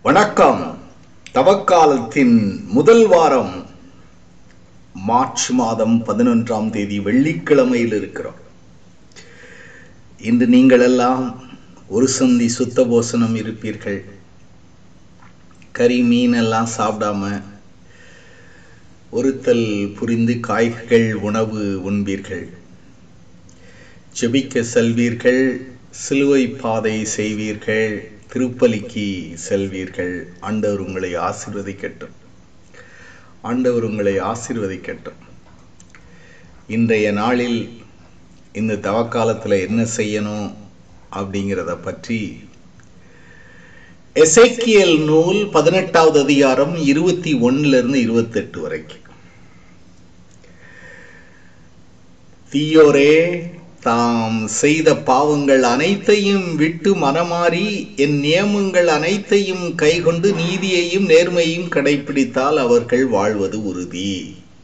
வணக்கம் தவக்காலத்தின் முதல் வாரம் மார்ச் மாதம் பதினொன்றாம் தேதி வெள்ளிக்கிழமையில் இருக்கிறோம் இன்று நீங்கள் எல்லாம் ஒரு சந்தி சுத்த போசனம் இருப்பீர்கள் கறி மீன் எல்லாம் சாப்பிடாம ஒருத்தல் புரிந்து காய்கள் உணவு உண்பீர்கள் ஜெபிக்க செல்வீர்கள் சிலுவை பாதை செய்வீர்கள் திருப்பலிக்கு செல்வீர்கள் ஆண்டவர் உங்களை ஆசிர்வதிக்கட்டும் ஆண்டவர் உங்களை ஆசிர்வதிக்கட்டும் இன்றைய நாளில் இந்த தவக்காலத்தில் என்ன செய்யணும் அப்படிங்கிறத பற்றி எசேக்கியல் நூல் பதினெட்டாவது அதிகாரம் இருபத்தி ஒன்னுல இருந்து இருபத்தெட்டு வரைக்கும் தீயோரே தாம் செய்த பாவங்கள் அனைத்தையும் விட்டு மனமாறி என் நியமங்கள் அனைத்தையும் கைகொண்டு நீதியையும் நேர்மையும் கடைபிடித்தால் அவர்கள் வாழ்வது உறுதி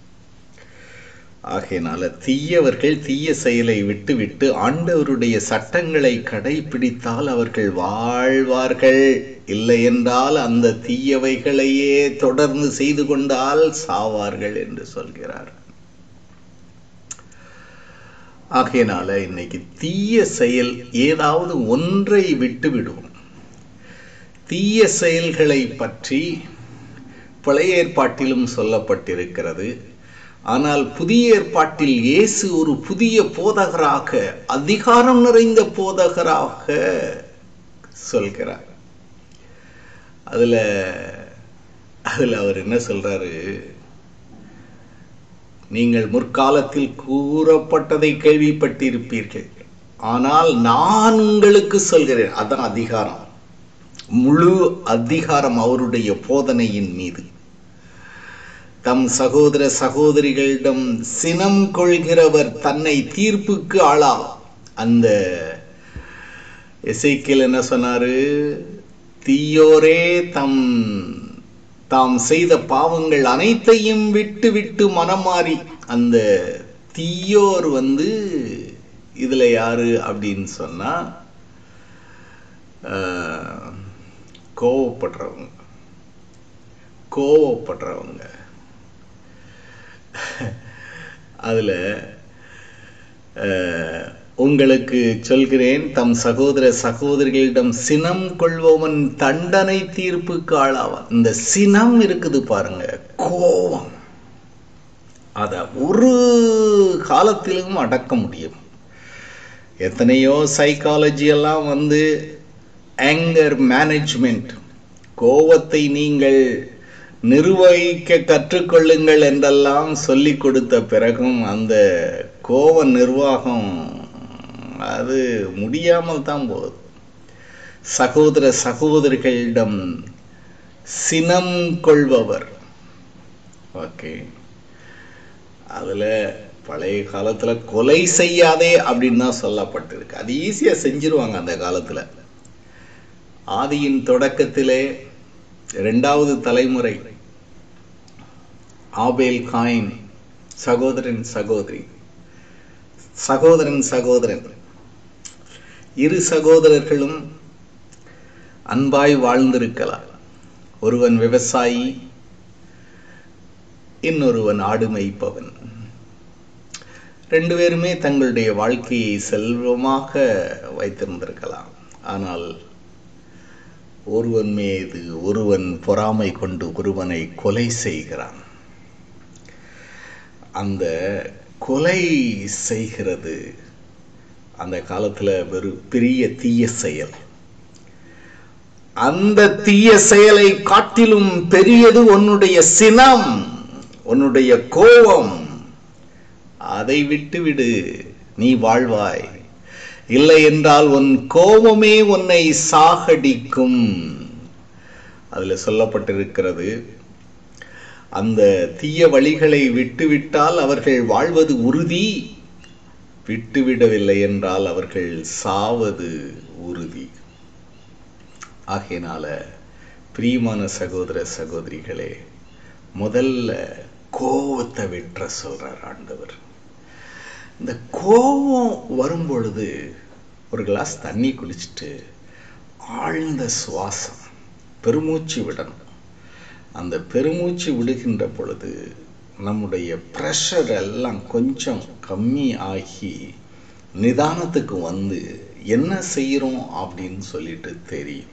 ஆகையினால தீயவர்கள் தீய செயலை விட்டுவிட்டு ஆண்டவருடைய சட்டங்களை கடைபிடித்தால் அவர்கள் வாழ்வார்கள் இல்லை என்றால் அந்த தீயவைகளையே தொடர்ந்து செய்து கொண்டால் சாவார்கள் என்று சொல்கிறார் ஆகையினால இன்னைக்கு தீய செயல் ஏதாவது ஒன்றை விட்டு விடுவோம் தீய செயல்களை பற்றி பழைய ஏற்பாட்டிலும் சொல்லப்பட்டிருக்கிறது ஆனால் புதிய ஏற்பாட்டில் இயேசு ஒரு புதிய போதகராக அதிகாரம் நிறைந்த போதகராக சொல்கிறார் அதுல அதுல அவர் என்ன சொல்றாரு நீங்கள் முற்காலத்தில் கூறப்பட்டதை கேள்விப்பட்டிருப்பீர்கள் ஆனால் நான் உங்களுக்கு சொல்கிறேன் அதான் அதிகாரம் முழு அதிகாரம் அவருடைய போதனையின் மீது தம் சகோதர சகோதரிகளிடம் சினம் கொள்கிறவர் தன்னை தீர்ப்புக்கு ஆளா அந்த இசைக்கில் என்ன சொன்னாரு தீயோரே தம் தாம் செய்த பாவங்கள் அனைத்தையும் விட்டு விட்டு மனம் மாறி அந்த தீயோர் வந்து இதுல யாரு அப்படின்னு சொன்னா கோவப்படுறவங்க கோவப்படுறவங்க அதுல உங்களுக்கு சொல்கிறேன் தம் சகோதர சகோதரிகளிடம் சினம் கொள்பவன் தண்டனை தீர்ப்புக்கு ஆளாவான் இந்த சினம் இருக்குது பாருங்க கோபம் அத ஒரு காலத்திலும் அடக்க முடியும் எத்தனையோ சைக்காலஜி எல்லாம் வந்து ஆங்கர் மேனேஜ்மெண்ட் கோவத்தை நீங்கள் நிர்வகிக்க கற்றுக்கொள்ளுங்கள் என்றெல்லாம் சொல்லி கொடுத்த பிறகும் அந்த கோவ நிர்வாகம் அது முடியாமல் தான் போகுது சகோதர சகோதரிகளிடம் சினம் கொள்பவர் ஓகே அதுல பழைய காலத்துல கொலை செய்யாதே அப்படின்னு தான் சொல்லப்பட்டிருக்கு அது ஈஸியா செஞ்சிருவாங்க அந்த காலத்துல ஆதியின் தொடக்கத்திலே இரண்டாவது தலைமுறை ஆபேல் காயின் சகோதரன் சகோதரி சகோதரன் சகோதரன் இரு சகோதரர்களும் அன்பாய் வாழ்ந்திருக்கலாம் ஒருவன் விவசாயி இன்னொருவன் ஆடு மேய்ப்பவன் ரெண்டு பேருமே தங்களுடைய வாழ்க்கையை செல்வமாக வைத்திருந்திருக்கலாம் ஆனால் ஒருவன் மீது ஒருவன் பொறாமை கொண்டு ஒருவனை கொலை செய்கிறான் அந்த கொலை செய்கிறது அந்த காலத்துல வெறும் பெரிய தீய செயல் அந்த தீய செயலை காட்டிலும் பெரியது உன்னுடைய சினம் உன்னுடைய கோபம் அதை விட்டுவிடு நீ வாழ்வாய் இல்லை என்றால் உன் கோபமே உன்னை சாகடிக்கும் அதுல சொல்லப்பட்டிருக்கிறது அந்த தீய வழிகளை விட்டுவிட்டால் அவர்கள் வாழ்வது உறுதி விட்டுவிடவில்லை என்றால் அவர்கள் சாவது உறுதி ஆகையினால பிரியமான சகோதர சகோதரிகளே முதல்ல கோவத்தை விட்டுற சொல்றார் ஆண்டவர் இந்த கோபம் வரும் பொழுது ஒரு கிளாஸ் தண்ணி குடிச்சிட்டு ஆழ்ந்த சுவாசம் பெருமூச்சு விடணும் அந்த பெருமூச்சு விடுகின்ற பொழுது நம்முடைய ப்ரெஷர் எல்லாம் கொஞ்சம் கம்மி ஆகி நிதானத்துக்கு வந்து என்ன செய்கிறோம் அப்படின்னு சொல்லிட்டு தெரியும்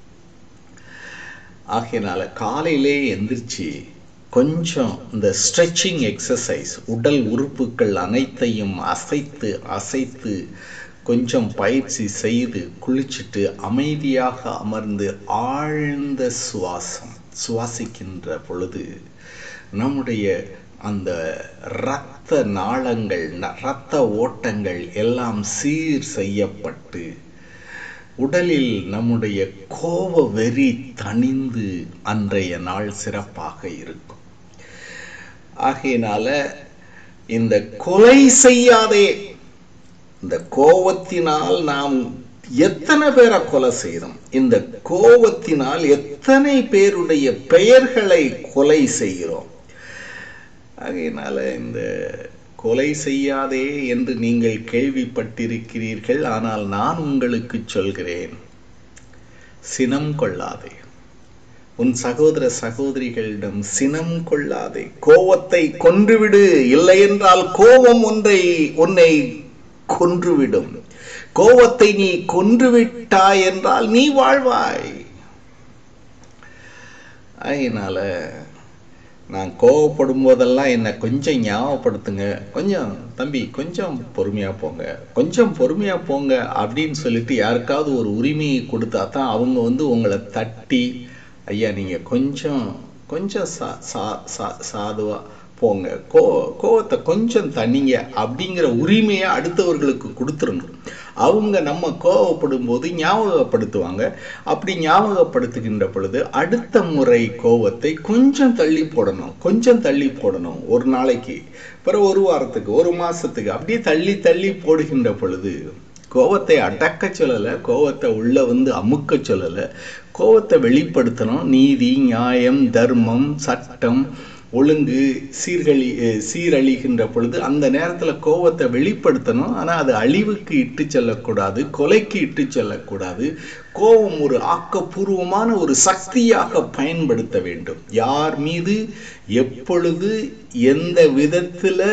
ஆகையினால காலையிலே எந்திரிச்சு கொஞ்சம் இந்த ஸ்ட்ரெச்சிங் எக்ஸசைஸ் உடல் உறுப்புகள் அனைத்தையும் அசைத்து அசைத்து கொஞ்சம் பயிற்சி செய்து குளிச்சுட்டு அமைதியாக அமர்ந்து ஆழ்ந்த சுவாசம் சுவாசிக்கின்ற பொழுது நம்முடைய அந்த இரத்த நாளங்கள் இரத்த ஓட்டங்கள் எல்லாம் சீர் செய்யப்பட்டு உடலில் நம்முடைய கோப வெறி தணிந்து அன்றைய நாள் சிறப்பாக இருக்கும் ஆகையினால இந்த கொலை செய்யாதே இந்த கோபத்தினால் நாம் எத்தனை பேரை கொலை செய்தோம் இந்த கோபத்தினால் எத்தனை பேருடைய பெயர்களை கொலை செய்கிறோம் ஆகையினால இந்த கொலை செய்யாதே என்று நீங்கள் கேள்விப்பட்டிருக்கிறீர்கள் ஆனால் நான் உங்களுக்கு சொல்கிறேன் சினம் கொள்ளாதே உன் சகோதர சகோதரிகளிடம் சினம் கொள்ளாதே கோபத்தை கொன்றுவிடு இல்லை என்றால் கோபம் ஒன்றை உன்னை கொன்றுவிடும் கோபத்தை நீ கொன்றுவிட்டாய் என்றால் நீ வாழ்வாய் அதனால நான் கோவப்படும் போதெல்லாம் என்னை கொஞ்சம் ஞாபகப்படுத்துங்க கொஞ்சம் தம்பி கொஞ்சம் பொறுமையாக போங்க கொஞ்சம் பொறுமையாக போங்க அப்படின்னு சொல்லிட்டு யாருக்காவது ஒரு உரிமையை கொடுத்தா தான் அவங்க வந்து உங்களை தட்டி ஐயா நீங்கள் கொஞ்சம் கொஞ்சம் சா சா சா சாதுவாக போங்க கோ கோவத்தை கொஞ்சம் தண்ணிங்க அப்படிங்கிற உரிமையை அடுத்தவர்களுக்கு கொடுத்துடணும் அவங்க நம்ம கோவப்படும் போது ஞாபகப்படுத்துவாங்க அப்படி ஞாபகப்படுத்துகின்ற பொழுது அடுத்த முறை கோவத்தை கொஞ்சம் தள்ளி போடணும் கொஞ்சம் தள்ளி போடணும் ஒரு நாளைக்கு பிறகு ஒரு வாரத்துக்கு ஒரு மாசத்துக்கு அப்படியே தள்ளி தள்ளி போடுகின்ற பொழுது கோவத்தை அடக்க சொல்லலை கோவத்தை உள்ள வந்து அமுக்க சொல்லலை கோவத்தை வெளிப்படுத்தணும் நீதி நியாயம் தர்மம் சட்டம் ஒழுங்கு சீர்கழி சீரழிகின்ற பொழுது அந்த நேரத்தில் கோவத்தை வெளிப்படுத்தணும் ஆனால் அது அழிவுக்கு இட்டு செல்லக்கூடாது கொலைக்கு இட்டு செல்லக்கூடாது கோபம் ஒரு ஆக்கப்பூர்வமான ஒரு சக்தியாக பயன்படுத்த வேண்டும் யார் மீது எப்பொழுது எந்த விதத்தில்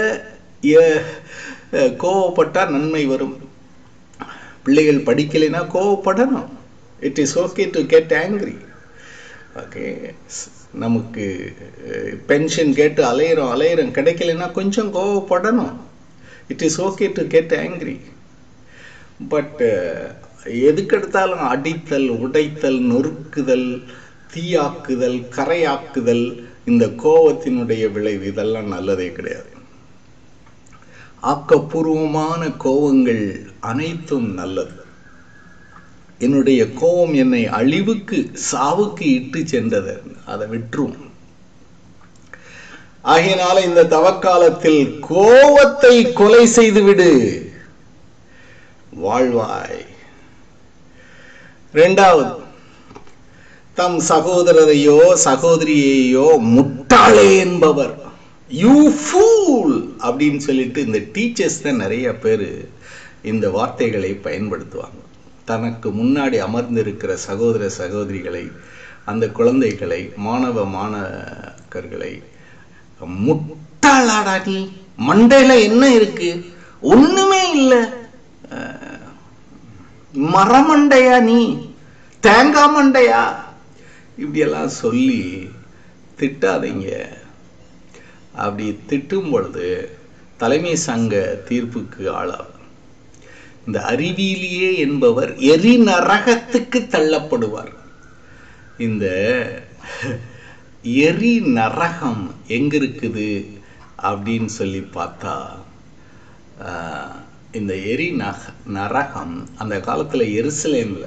கோவப்பட்டால் நன்மை வரும் பிள்ளைகள் படிக்கலைன்னா கோவப்படணும் it is okay to get angry okay நமக்கு பென்ஷன் கேட்டு அலையிறோம் அலையிறோம் கிடைக்கலன்னா கொஞ்சம் கோவப்படணும் it is okay to get angry but எதுக்கெடுத்தாலும் அடித்தல் உடைத்தல் நொறுக்குதல் தீயாக்குதல் கரையாக்குதல் இந்த கோவத்தினுடைய விளைவு இதெல்லாம் நல்லதே கிடையாது ஆக்கப்பூர்வமான கோவங்கள் அனைத்தும் நல்லது என்னுடைய கோபம் என்னை அழிவுக்கு சாவுக்கு இட்டு சென்றது அதை விற்றும் ஆகையினால இந்த தவக்காலத்தில் கோவத்தை கொலை செய்து விடு வாழ்வாய் இரண்டாவது தம் சகோதரரையோ சகோதரியையோ முட்டாளே என்பவர் யூ ஃபூல் அப்படின்னு சொல்லிட்டு இந்த டீச்சர்ஸ் தான் நிறைய பேர் இந்த வார்த்தைகளை பயன்படுத்துவாங்க தனக்கு முன்னாடி அமர்ந்திருக்கிற சகோதர சகோதரிகளை அந்த குழந்தைகளை மாணவ மாணவர்களை முட்டாளாடா நீ மண்டையில என்ன இருக்கு ஒண்ணுமே இல்லை மரமண்டையா நீ தேங்காய் மண்டையா இப்படியெல்லாம் சொல்லி திட்டாதீங்க அப்படி திட்டும் பொழுது தலைமை சங்க தீர்ப்புக்கு ஆளாகும் இந்த அறிவியலியே என்பவர் எரி நரகத்துக்கு தள்ளப்படுவார் இந்த எரி நரகம் எங்க இருக்குது அப்படின்னு சொல்லி பார்த்தா இந்த எரி நக நரகம் அந்த காலத்தில் எருசலேமில்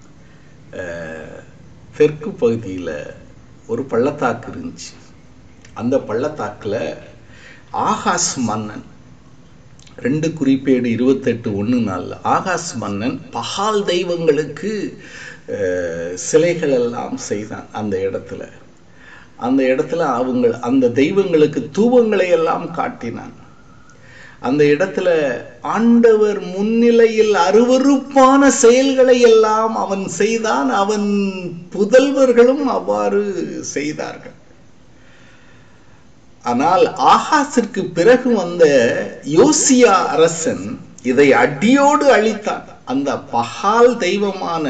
தெற்கு பகுதியில் ஒரு பள்ளத்தாக்கு இருந்துச்சு அந்த பள்ளத்தாக்கில் ஆகாஷ் மன்னன் ரெண்டு குறிப்பேடு இருபத்தெட்டு ஒன்று நாளில் ஆகாஷ் மன்னன் பகால் தெய்வங்களுக்கு சிலைகள் எல்லாம் செய்தான் அந்த இடத்துல அந்த இடத்துல அவங்க அந்த தெய்வங்களுக்கு தூவங்களை எல்லாம் காட்டினான் அந்த இடத்துல ஆண்டவர் முன்னிலையில் அருவருப்பான செயல்களை எல்லாம் அவன் செய்தான் அவன் புதல்வர்களும் அவ்வாறு செய்தார்கள் ஆனால் ஆகாசிற்கு பிறகு வந்த யோசியா அரசன் இதை அடியோடு அழித்தான் அந்த பகால் தெய்வமான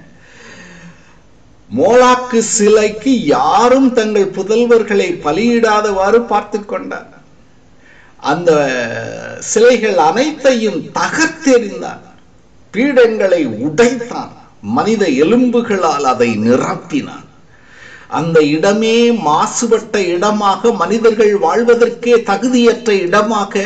மோலாக்கு சிலைக்கு யாரும் தங்கள் புதல்வர்களை பலியிடாதவாறு பார்த்து கொண்டார் அந்த சிலைகள் அனைத்தையும் தகர்த்தெறிந்தான் பீடங்களை உடைத்தான் மனித எலும்புகளால் அதை நிரப்பினான் அந்த இடமே மாசுபட்ட இடமாக மனிதர்கள் வாழ்வதற்கே தகுதியற்ற இடமாக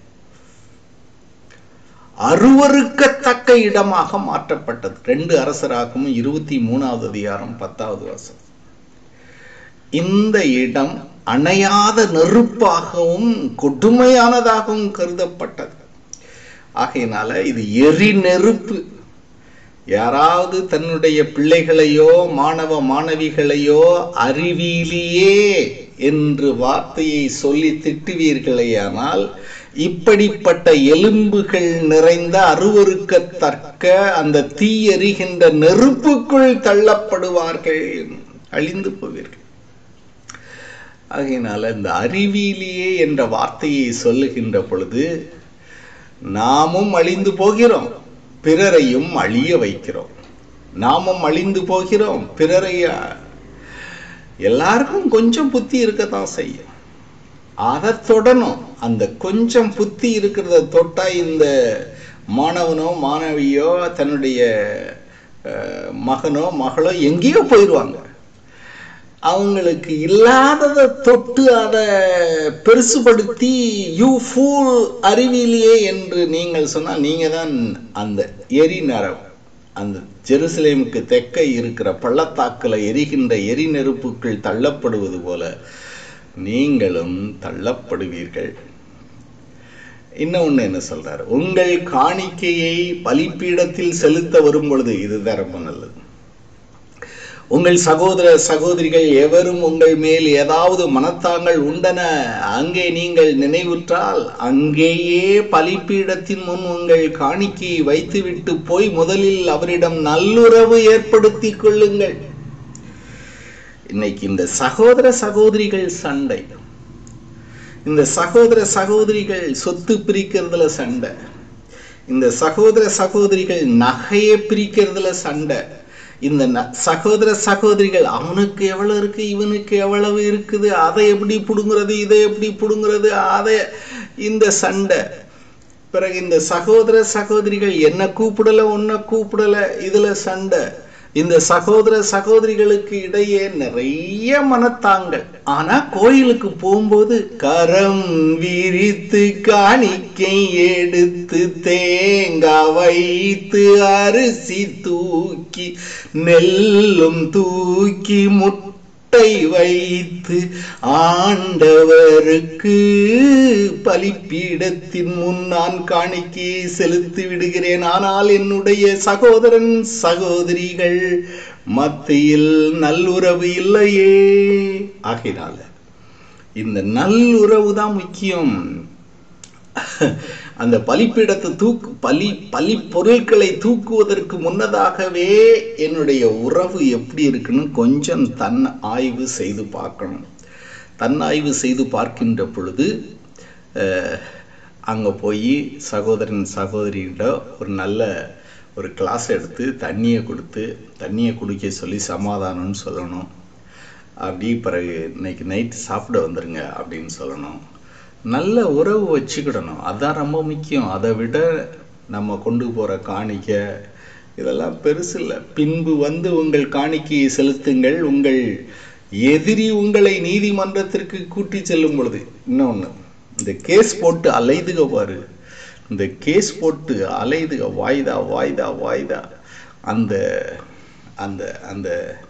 அருவருக்கத்தக்க இடமாக மாற்றப்பட்டது ரெண்டு அரசராகவும் இருபத்தி மூணாவது அதிகாரம் பத்தாவது வருஷம் இந்த இடம் அணையாத நெருப்பாகவும் கொடுமையானதாகவும் கருதப்பட்டது ஆகையினால இது எரி நெருப்பு யாராவது தன்னுடைய பிள்ளைகளையோ மாணவ மாணவிகளையோ அறிவியலியே என்று வார்த்தையை சொல்லி திட்டுவீர்களேயானால் இப்படிப்பட்ட எலும்புகள் நிறைந்த அருவருக்கத்தக்க அந்த தீ எரிகின்ற நெருப்புக்குள் தள்ளப்படுவார்கள் அழிந்து போவீர்கள் ஆகையினால இந்த அறிவியலியே என்ற வார்த்தையை சொல்லுகின்ற பொழுது நாமும் அழிந்து போகிறோம் பிறரையும் அழிய வைக்கிறோம் நாமும் அழிந்து போகிறோம் பிறரை எல்லாருக்கும் கொஞ்சம் புத்தி இருக்கத்தான் செய்யும் அதை தொடணும் அந்த கொஞ்சம் புத்தி இருக்கிறத தொட்டா இந்த மாணவனோ மாணவியோ தன்னுடைய மகனோ மகளோ எங்கேயோ போயிடுவாங்க அவங்களுக்கு இல்லாததை தொட்டு அதை பெருசுபடுத்தி யூ ஃபூல் அறிவியலையே என்று நீங்கள் சொன்னால் நீங்க தான் அந்த எரி நரம் அந்த ஜெருசலேமுக்கு தெற்க இருக்கிற பள்ளத்தாக்கில் எரிகின்ற எரி நெருப்புக்குள் தள்ளப்படுவது போல நீங்களும் தள்ளப்படுவீர்கள் இன்னொன்னு என்ன சொல்றாரு உங்கள் காணிக்கையை பலிப்பீடத்தில் செலுத்த வரும் பொழுது இதுதான் ரொம்ப நல்லது உங்கள் சகோதர சகோதரிகள் எவரும் உங்கள் மேல் ஏதாவது மனத்தாங்கள் உண்டன அங்கே நீங்கள் நினைவுற்றால் அங்கேயே பலிப்பீடத்தின் முன் உங்கள் காணிக்கையை வைத்துவிட்டு போய் முதலில் அவரிடம் நல்லுறவு ஏற்படுத்திக் கொள்ளுங்கள் இன்னைக்கு இந்த சகோதர சகோதரிகள் சண்டை இந்த சகோதர சகோதரிகள் சொத்து பிரிக்கிறதுல சண்டை இந்த சகோதர சகோதரிகள் நகையை பிரிக்கிறதுல சண்டை இந்த சகோதர சகோதரிகள் அவனுக்கு எவ்வளவு இருக்கு இவனுக்கு எவ்வளவு இருக்குது அதை எப்படி புடுங்குறது இதை எப்படி புடுங்குறது அதை இந்த சண்டை பிறகு இந்த சகோதர சகோதரிகள் என்ன கூப்பிடல உன்னை கூப்பிடல இதுல சண்டை இந்த சகோதர சகோதரிகளுக்கு இடையே நிறைய மனத்தாங்கள் ஆனா கோயிலுக்கு போகும்போது கரம் விரித்து காணிக்கை எடுத்து தேங்காய் வைத்து அரிசி தூக்கி நெல்லும் தூக்கி முட்டை வைத்து ஆண்டவருக்கு பலிப்பீடத்தின் முன் நான் காணிக்கையை செலுத்தி விடுகிறேன் ஆனால் என்னுடைய சகோதரன் சகோதரிகள் மத்தியில் நல்லுறவு இல்லையே ஆகினால இந்த நல்லுறவு தான் முக்கியம் அந்த பலிப்பீடத்தை தூக்கு பலி பலி பொருட்களை தூக்குவதற்கு முன்னதாகவே என்னுடைய உறவு எப்படி இருக்குன்னு கொஞ்சம் தன் ஆய்வு செய்து பார்க்கணும் தன் ஆய்வு செய்து பார்க்கின்ற பொழுது அங்கே போய் சகோதரன் சகோதரிகிட்ட ஒரு நல்ல ஒரு கிளாஸ் எடுத்து தண்ணியை கொடுத்து தண்ணியை குடிக்க சொல்லி சமாதானம்னு சொல்லணும் அப்படி பிறகு இன்னைக்கு நைட்டு சாப்பிட வந்துருங்க அப்படின்னு சொல்லணும் நல்ல உறவு வச்சுக்கிடணும் அதான் ரொம்ப முக்கியம் அதை விட நம்ம கொண்டு போகிற காணிக்க இதெல்லாம் பெருசு இல்லை பின்பு வந்து உங்கள் காணிக்கையை செலுத்துங்கள் உங்கள் எதிரி உங்களை நீதிமன்றத்திற்கு கூட்டி செல்லும் பொழுது இன்னொன்று இந்த கேஸ் போட்டு அலைதுக பாரு இந்த கேஸ் போட்டு அலைதுக வாய்தா வாய்தா வாய்தா அந்த அந்த அந்த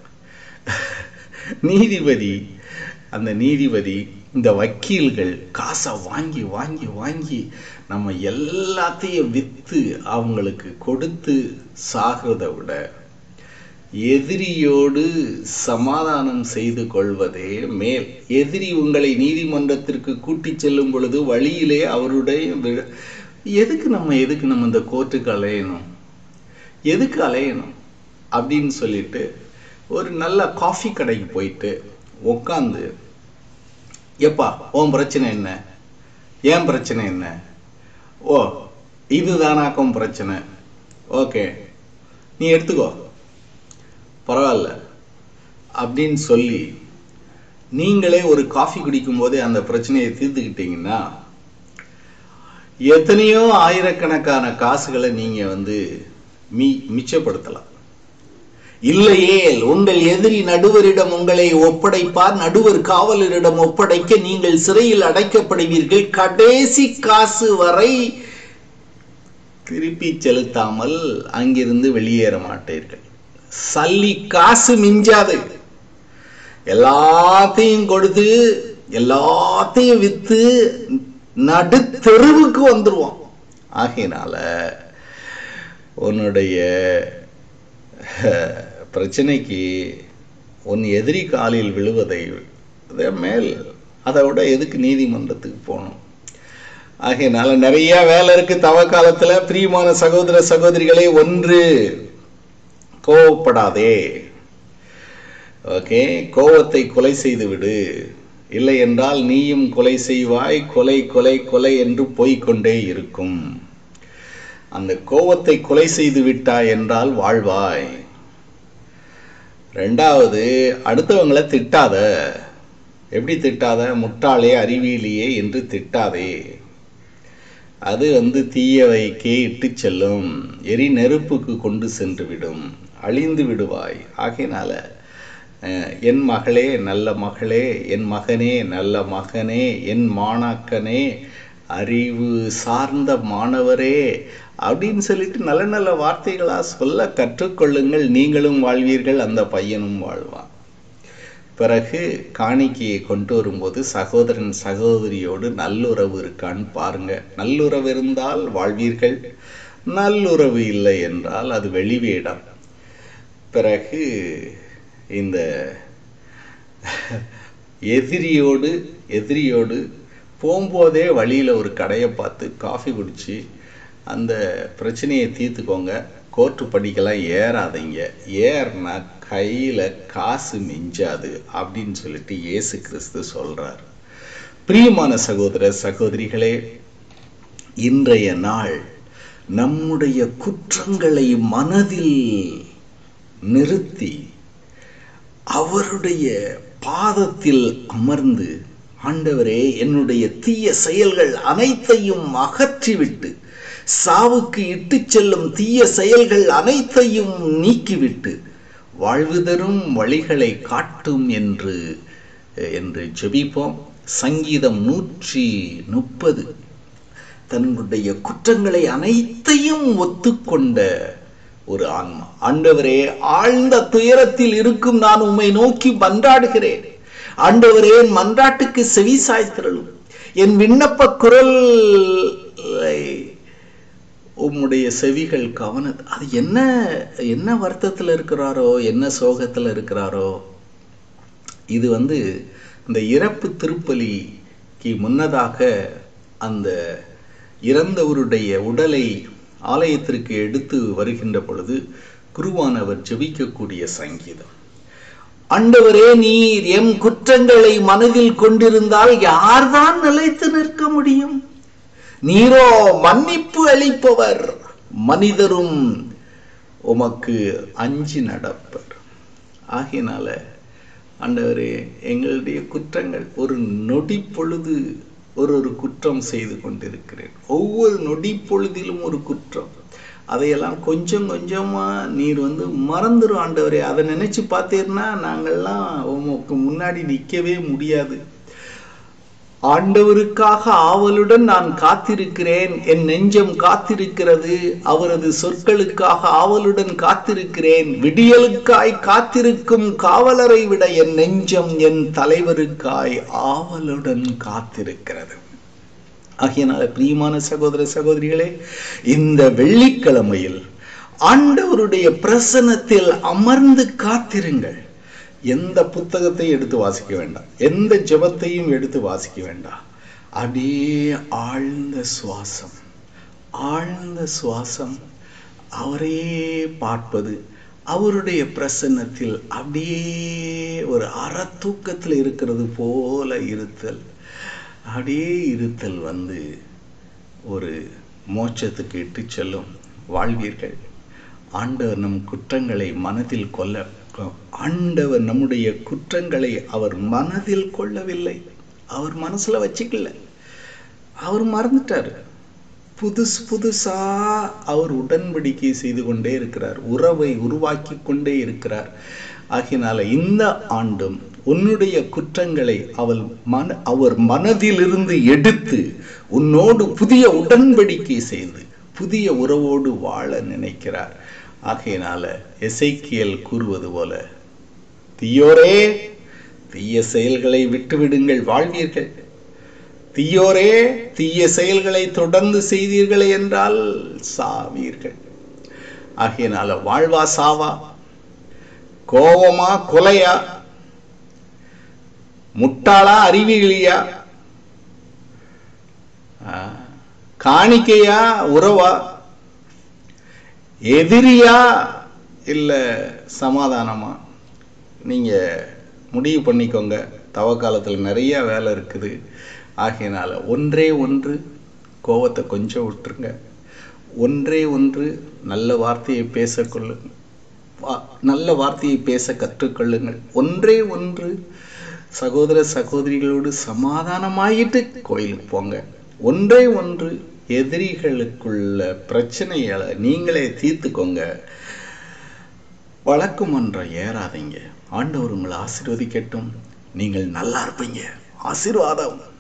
நீதிபதி அந்த நீதிபதி இந்த வக்கீல்கள் காசை வாங்கி வாங்கி வாங்கி நம்ம எல்லாத்தையும் விற்று அவங்களுக்கு கொடுத்து சாகிறத விட எதிரியோடு சமாதானம் செய்து கொள்வதே மேல் எதிரி உங்களை நீதிமன்றத்திற்கு கூட்டிச் செல்லும் பொழுது வழியிலே அவருடைய வி- எதுக்கு நம்ம எதுக்கு நம்ம இந்த கோர்ட்டுக்கு அலையணும் எதுக்கு அலையணும் அப்படின்னு சொல்லிட்டு ஒரு நல்ல காஃபி கடைக்கு போயிட்டு உக்காந்து எப்பா உன் பிரச்சனை என்ன ஏன் பிரச்சனை என்ன ஓ இதுதானாக்கும் பிரச்சனை ஓகே நீ எடுத்துக்கோ பரவாயில்ல அப்படின்னு சொல்லி நீங்களே ஒரு காஃபி குடிக்கும் போதே அந்த பிரச்சனையை தீர்த்துக்கிட்டீங்கன்னா எத்தனையோ ஆயிரக்கணக்கான காசுகளை நீங்க வந்து மீ மிச்சப்படுத்தலாம் இல்லையேல் உங்கள் எதிரி நடுவரிடம் உங்களை ஒப்படைப்பார் நடுவர் காவலரிடம் ஒப்படைக்க நீங்கள் சிறையில் அடைக்கப்படுவீர்கள் கடைசி காசு வரை திருப்பி செலுத்தாமல் அங்கிருந்து வெளியேற மாட்டீர்கள் சல்லி காசு மிஞ்சாது எல்லாத்தையும் கொடுத்து எல்லாத்தையும் வித்து நடு தெருவுக்கு வந்துருவான் ஆகையினால உன்னுடைய அஹ், பிரச்சனைக்கு உன் எதிரி காலில் விழுவதை விட மேல் அதை விட எதுக்கு நீதிமன்றத்துக்கு போகணும் ஆகையினால நிறைய வேலை இருக்கு தவ காலத்துல பிரியமான சகோதர சகோதரிகளே ஒன்று கோவப்படாதே ஓகே கோவத்தை கொலை செய்து விடு இல்லை என்றால் நீயும் கொலை செய்வாய் கொலை கொலை கொலை என்று போய்க்கொண்டே இருக்கும் அந்த கோவத்தை கொலை செய்து விட்டாய் என்றால் வாழ்வாய் ரெண்டாவது அடுத்தவங்களை திட்டாத எப்படி திட்டாத முட்டாளே அறிவியலியே என்று திட்டாதே அது வந்து தீயவைக்கே இட்டு செல்லும் எரி நெருப்புக்கு கொண்டு சென்று விடும் அழிந்து விடுவாய் ஆகையினால அஹ், என் மகளே நல்ல மகளே என் மகனே நல்ல மகனே என் மாணாக்கனே அறிவு சார்ந்த மாணவரே அப்படின்னு சொல்லிட்டு நல்ல நல்ல வார்த்தைகளா சொல்ல கற்றுக்கொள்ளுங்கள் நீங்களும் வாழ்வீர்கள் அந்த பையனும் வாழ்வான் பிறகு காணிக்கையை கொண்டு வரும்போது சகோதரன் சகோதரியோடு நல்லுறவு இருக்கான்னு பாருங்க நல்லுறவு இருந்தால் வாழ்வீர்கள் நல்லுறவு இல்லை என்றால் அது வெளிவேடம் பிறகு இந்த எதிரியோடு எதிரியோடு போகும்போதே வழியில ஒரு கடையை பார்த்து காஃபி குடிச்சு அந்த பிரச்சனையை தீர்த்துக்கோங்க கோர்ட்டு படிக்கெல்லாம் ஏறாதீங்க ஏறினா கையில காசு மிஞ்சாது அப்படின்னு சொல்லிட்டு இயேசு கிறிஸ்து சொல்றார் பிரியமான சகோதர சகோதரிகளே இன்றைய நாள் நம்முடைய குற்றங்களை மனதில் நிறுத்தி அவருடைய பாதத்தில் அமர்ந்து ஆண்டவரே என்னுடைய தீய செயல்கள் அனைத்தையும் அகற்றிவிட்டு சாவுக்கு இட்டுச் செல்லும் தீய செயல்கள் அனைத்தையும் நீக்கிவிட்டு வாழ்வு தரும் வழிகளை காட்டும் என்று என்று ஜெபிப்போம் சங்கீதம் நூற்றி முப்பது தன்னுடைய குற்றங்களை அனைத்தையும் ஒத்துக்கொண்ட ஒரு ஆன்மா ஆண்டவரே ஆழ்ந்த துயரத்தில் இருக்கும் நான் உம்மை நோக்கி மன்றாடுகிறேன் ஆண்டவரே என் மன்றாட்டுக்கு செவி சாய்த்திரளும் என் விண்ணப்ப குரலை உம்முடைய செவிகள் கவன அது என்ன என்ன வருத்தத்தில் இருக்கிறாரோ என்ன சோகத்தில் இருக்கிறாரோ இது வந்து இந்த இறப்பு திருப்பலிக்கு முன்னதாக அந்த இறந்தவருடைய உடலை ஆலயத்திற்கு எடுத்து வருகின்ற பொழுது குருவானவர் ஜெபிக்கக்கூடிய சங்கீதம் ஆண்டவரே நீர் எம் குற்றங்களை மனதில் கொண்டிருந்தால் யார்தான் நிலைத்து நிற்க முடியும் நீரோ மன்னிப்பு அளிப்பவர் மனிதரும் உமக்கு அஞ்சி நடப்பர் ஆகையினால ஆண்டவரே எங்களுடைய குற்றங்கள் ஒரு நொடி பொழுது ஒரு ஒரு குற்றம் செய்து கொண்டிருக்கிறேன் ஒவ்வொரு நொடி பொழுதிலும் ஒரு குற்றம் அதையெல்லாம் கொஞ்சம் கொஞ்சமா நீர் வந்து மறந்துடும் ஆண்டவரே அதை நினைச்சு பார்த்தீர்னா நாங்கள்லாம் உமக்கு முன்னாடி நிற்கவே முடியாது ஆண்டவருக்காக ஆவலுடன் நான் காத்திருக்கிறேன் என் நெஞ்சம் காத்திருக்கிறது அவரது சொற்களுக்காக ஆவலுடன் காத்திருக்கிறேன் விடியலுக்காய் காத்திருக்கும் காவலரை விட என் நெஞ்சம் என் தலைவருக்காய் ஆவலுடன் காத்திருக்கிறது ஆகையினால பிரியமான சகோதர சகோதரிகளே இந்த வெள்ளிக்கிழமையில் ஆண்டவருடைய பிரசனத்தில் அமர்ந்து காத்திருங்கள் எந்த புத்தகத்தையும் எடுத்து வாசிக்க வேண்டாம் எந்த ஜெபத்தையும் எடுத்து வாசிக்க வேண்டாம் அப்படியே ஆழ்ந்த சுவாசம் ஆழ்ந்த சுவாசம் அவரையே பார்ப்பது அவருடைய பிரசன்னத்தில் அப்படியே ஒரு அறத்தூக்கத்தில் இருக்கிறது போல இருத்தல் அப்படியே இருத்தல் வந்து ஒரு மோட்சத்துக்கு இட்டு செல்லும் வாழ்வீர்கள் ஆண்டவர் நம் குற்றங்களை மனதில் கொல்ல ஆண்டவர் நம்முடைய குற்றங்களை அவர் மனதில் கொள்ளவில்லை அவர் மனசுல வச்சுக்கல அவர் மறந்துட்டாரு புதுசு புதுசா அவர் உடன்படிக்கை செய்து கொண்டே இருக்கிறார் உறவை உருவாக்கி கொண்டே இருக்கிறார் ஆகினால இந்த ஆண்டும் உன்னுடைய குற்றங்களை அவள் மன அவர் மனதிலிருந்து எடுத்து உன்னோடு புதிய உடன்படிக்கை செய்து புதிய உறவோடு வாழ நினைக்கிறார் ஆகையினால எசைக்கியல் கூறுவது போல தீயோரே தீய செயல்களை விட்டுவிடுங்கள் வாழ்வீர்கள் தீயோரே தீய செயல்களை தொடர்ந்து செய்தீர்கள் என்றால் சாவீர்கள் ஆகையினால வாழ்வா சாவா கோவமா கொலையா முட்டாளா அறிவியலியா காணிக்கையா உறவா எதிரியா இல்ல சமாதானமா நீங்க முடிவு பண்ணிக்கோங்க தவ காலத்தில் நிறைய வேலை இருக்குது ஆகையினால ஒன்றே ஒன்று கோவத்தை கொஞ்சம் விட்டுருங்க ஒன்றே ஒன்று நல்ல வார்த்தையை பேசக்கொள்ளுங்க நல்ல வார்த்தையை பேச கற்றுக்கொள்ளுங்கள் ஒன்றே ஒன்று சகோதர சகோதரிகளோடு சமாதானமாயிட்டு கோயிலுக்கு போங்க ஒன்றே ஒன்று எதிரிகளுக்குள்ள பிரச்சனைகளை நீங்களே தீர்த்துக்கோங்க வழக்கு மன்றம் ஏறாதீங்க ஆண்டவர் உங்களை ஆசீர்வதிக்கட்டும் நீங்கள் நல்லா இருப்பீங்க ஆசீர்வாதம்